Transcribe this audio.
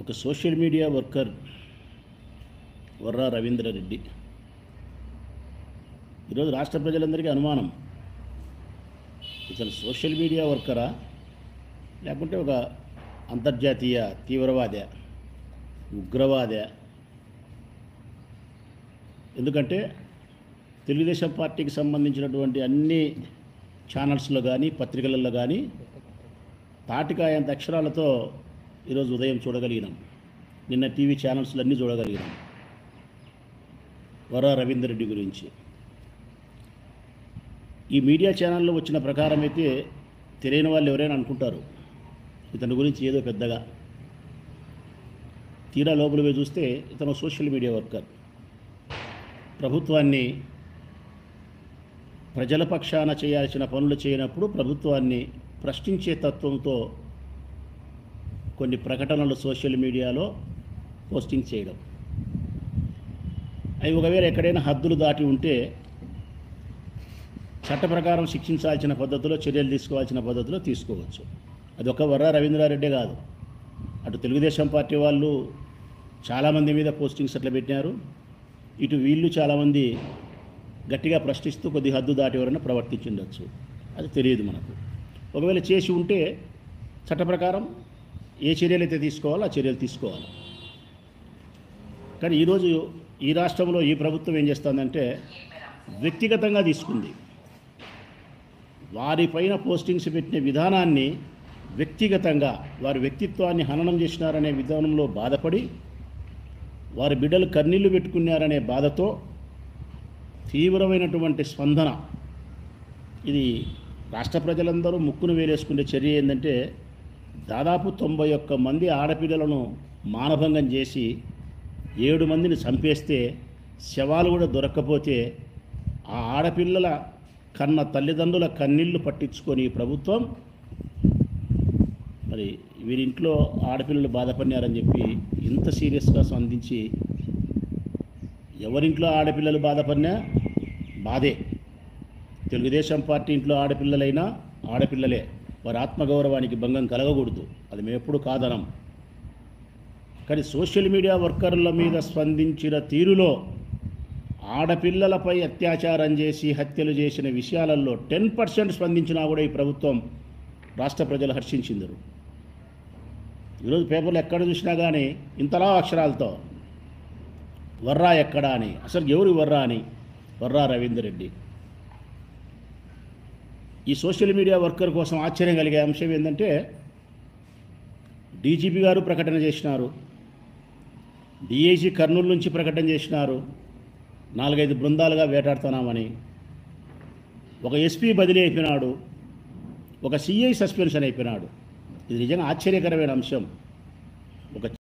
ఒక social media worker Varra Ravindra Reddy ఈరోజు రాష్ట్ర ప్రజలందరికీ అనుమానం ఇతను సోషల్ మీడియా వర్కరా లేకుంటే ఒక అంతర్జాతీయ తీవ్రవాద ఉగ్రవాద ఎందుకంటే తెలుగుదేశం పార్టీకి సంబంధించినటువంటి అన్ని ఛానల్స్లో కానీ పత్రికలలో కానీ తాటికాయంత అక్షరాలతో ఈరోజు ఉదయం చూడగలిగినాం నిన్న టీవీ ఛానల్స్లో అన్నీ చూడగలిగినాం వర రవీందర్ రెడ్డి గురించి ఈ మీడియా ఛానల్లో వచ్చిన ప్రకారం అయితే తెలియని వాళ్ళు ఎవరైనా అనుకుంటారు ఇతని గురించి ఏదో పెద్దగా తీరా లోపల పోయి చూస్తే ఇతను సోషల్ మీడియా వర్కర్ ప్రభుత్వాన్ని ప్రజల పక్షాన చేయాల్సిన పనులు చేయనప్పుడు ప్రభుత్వాన్ని ప్రశ్నించే తత్వంతో కొన్ని ప్రకటనలు సోషల్ మీడియాలో పోస్టింగ్ చేయడం అవి ఒకవేళ ఎక్కడైనా హద్దులు దాటి ఉంటే చట్ట ప్రకారం శిక్షించాల్సిన పద్ధతిలో చర్యలు తీసుకోవాల్సిన పద్ధతిలో తీసుకోవచ్చు అది ఒక వర్ర రవీంద్రారెడ్డే కాదు అటు తెలుగుదేశం పార్టీ వాళ్ళు చాలామంది మీద పోస్టింగ్స్ అట్లా పెట్టినారు ఇటు వీళ్ళు చాలామంది గట్టిగా ప్రశ్నిస్తూ కొద్ది హద్దు దాటి ఎవరైనా ప్రవర్తించుండొచ్చు అది తెలియదు మనకు ఒకవేళ చేసి ఉంటే చట్ట ప్రకారం ఏ చర్యలు అయితే తీసుకోవాలో ఆ చర్యలు తీసుకోవాలి కానీ ఈరోజు ఈ రాష్ట్రంలో ఈ ప్రభుత్వం ఏం చేస్తుందంటే వ్యక్తిగతంగా తీసుకుంది వారిపైన పోస్టింగ్స్ పెట్టిన విధానాన్ని వ్యక్తిగతంగా వారి వ్యక్తిత్వాన్ని హననం చేసినారనే విధానంలో బాధపడి వారి బిడ్డలు కన్నీళ్లు పెట్టుకున్నారనే బాధతో తీవ్రమైనటువంటి స్పందన ఇది రాష్ట్ర ప్రజలందరూ ముక్కును వేలేసుకునే చర్య ఏంటంటే దాదాపు తొంభై ఒక్క మంది ఆడపిల్లలను మానభంగం చేసి ఏడు మందిని చంపేస్తే శవాలు కూడా దొరక్కపోతే ఆ ఆడపిల్లల కన్న తల్లిదండ్రుల కన్నీళ్లు పట్టించుకొని ఈ ప్రభుత్వం మరి వీరింట్లో ఆడపిల్లలు బాధపడినారని చెప్పి ఇంత సీరియస్గా స్పందించి ఎవరింట్లో ఆడపిల్లలు బాధపడినా బాధే తెలుగుదేశం పార్టీ ఇంట్లో ఆడపిల్లలైనా ఆడపిల్లలే వారి ఆత్మగౌరవానికి భంగం కలగకూడదు అది మేము ఎప్పుడు కాదనం కానీ సోషల్ మీడియా వర్కర్ల మీద స్పందించిన తీరులో ఆడపిల్లలపై అత్యాచారం చేసి హత్యలు చేసిన విషయాలలో టెన్ పర్సెంట్ స్పందించినా కూడా ఈ ప్రభుత్వం రాష్ట్ర ప్రజలు హర్షించిందరు ఈరోజు పేపర్లు ఎక్కడ చూసినా కానీ ఇంతలా అక్షరాలతో వర్రా ఎక్కడా అని అసలు ఎవరు వర్రా అని వర్రా రవీందర్ రెడ్డి ఈ సోషల్ మీడియా వర్కర్ కోసం ఆశ్చర్యం కలిగే అంశం ఏంటంటే డీజీపీ గారు ప్రకటన చేసినారు డిఐజీ కర్నూలు నుంచి ప్రకటన చేసినారు నాలుగైదు బృందాలుగా వేటాడుతున్నామని ఒక ఎస్పీ బదిలీ అయిపోయినాడు ఒక సిఐ సస్పెన్షన్ అయిపోయినాడు ఇది నిజంగా ఆశ్చర్యకరమైన అంశం ఒక